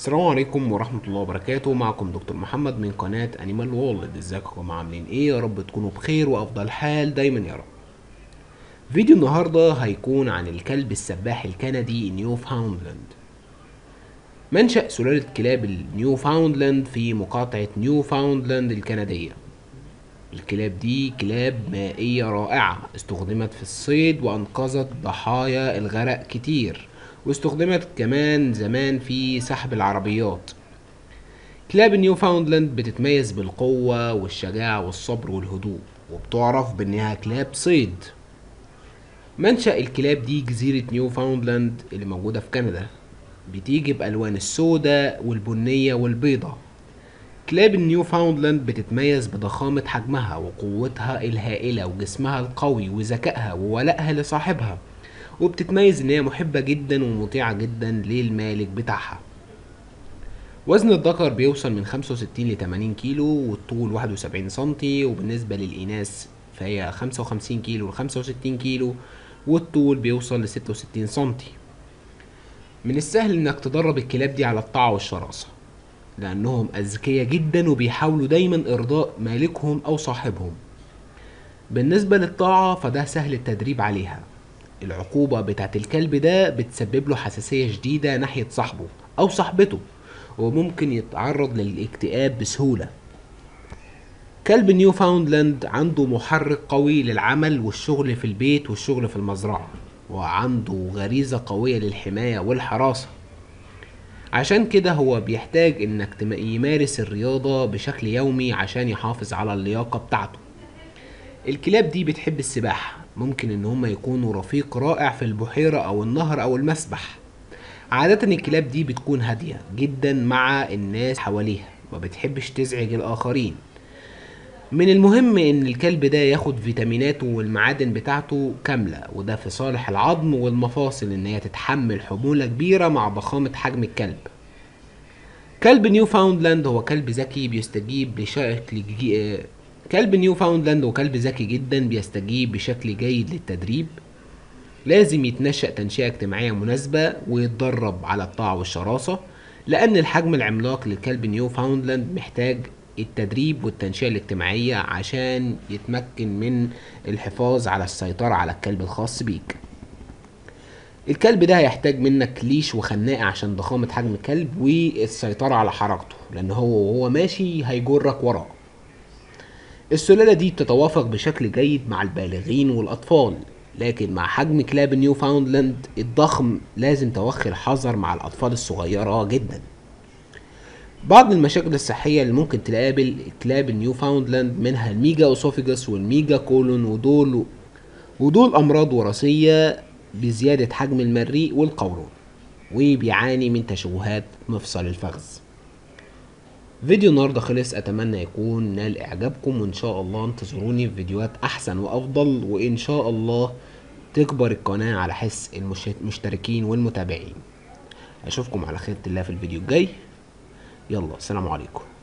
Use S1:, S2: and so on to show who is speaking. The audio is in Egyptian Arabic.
S1: السلام عليكم ورحمة الله وبركاته معكم دكتور محمد من قناة انيمال وولد ازيكم يا جماعة عاملين ايه يا رب تكونوا بخير وافضل حال دايما يا رب فيديو النهاردة هيكون عن الكلب السباح الكندي نيو فاوندلاند منشأ سلالة كلاب النيو فاوندلاند في مقاطعة نيو فاوندلاند الكندية الكلاب دي كلاب مائية رائعة استخدمت في الصيد وأنقذت ضحايا الغرق كتير واستخدمت كمان زمان في سحب العربيات كلاب نيوفاوندلاند بتتميز بالقوة والشجاعة والصبر والهدوء وبتعرف بأنها كلاب صيد منشأ الكلاب دي جزيرة نيوفاوندلاند اللي موجودة في كندا بتيجي بألوان السوداء والبنية والبيضة كلاب النيوفاوندلاند بتتميز بضخامة حجمها وقوتها الهائلة وجسمها القوي وذكائها وولائها لصاحبها وبتتميز ان هي محبة جدا ومطيعة جدا للمالك بتاعها وزن الذكر بيوصل من 65 ل 80 كيلو والطول 71 سنتي وبالنسبة للإناث فهي 55 كيلو ل 65 كيلو والطول بيوصل ل 66 سنتي من السهل انك تدرب الكلاب دي على الطاعة والشراسة لأنهم أذكياء جدا وبيحاولوا دايما إرضاء مالكهم أو صاحبهم بالنسبة للطاعة فده سهل التدريب عليها العقوبة بتاعت الكلب ده بتسبب له حساسية شديدة ناحية صاحبه أو صاحبته وممكن يتعرض للاكتئاب بسهولة كلب نيوفاوندلاند عنده محرك قوي للعمل والشغل في البيت والشغل في المزرعة وعنده غريزة قوية للحماية والحراسة عشان كده هو بيحتاج انك تم- يمارس الرياضة بشكل يومي عشان يحافظ على اللياقة بتاعته الكلاب دي بتحب السباحة ممكن ان هم يكونوا رفيق رائع في البحيرة او النهر او المسبح عادة الكلاب دي بتكون هادية جدا مع الناس حواليها ما بتحبش تزعج الاخرين من المهم ان الكلب ده ياخد فيتاميناته والمعادن بتاعته كاملة وده في صالح العظم والمفاصل ان هي تتحمل حمولة كبيرة مع ضخامة حجم الكلب كلب نيوفاوندلاند هو كلب ذكي بيستجيب بشكل جي... آه، كلب نيوفاوندلاند هو كلب ذكي جدا بيستجيب بشكل جيد للتدريب لازم يتنشأ تنشئة اجتماعية مناسبة ويتدرب على الطاعة والشراسة لأن الحجم العملاق للكلب نيوفاوندلاند محتاج التدريب والتنشئة الاجتماعية عشان يتمكن من الحفاظ على السيطرة على الكلب الخاص بيك الكلب ده هيحتاج منك ليش وخناقة عشان ضخامة حجم الكلب والسيطرة على حركته لأن هو وهو ماشي هيجرك وراه السلالة دي بتتوافق بشكل جيد مع البالغين والأطفال لكن مع حجم كلاب نيوفاوندلاند الضخم لازم توخي الحذر مع الأطفال الصغيرة جدا بعض المشاكل الصحية اللي ممكن تقابل كلاب النيوفاوندلاند منها الميجا أوسوفيجاس والميجا كولون ودول ودول أمراض وراثية بزيادة حجم المريء والقولون وبيعاني من تشوهات مفصل الفخذ فيديو النهارده خلص اتمنى يكون نال اعجابكم وان شاء الله انتظروني في فيديوهات احسن وافضل وان شاء الله تكبر القناة على حس المش- المشتركين والمتابعين اشوفكم على خيرة الله في الفيديو الجاي يلا السلام عليكم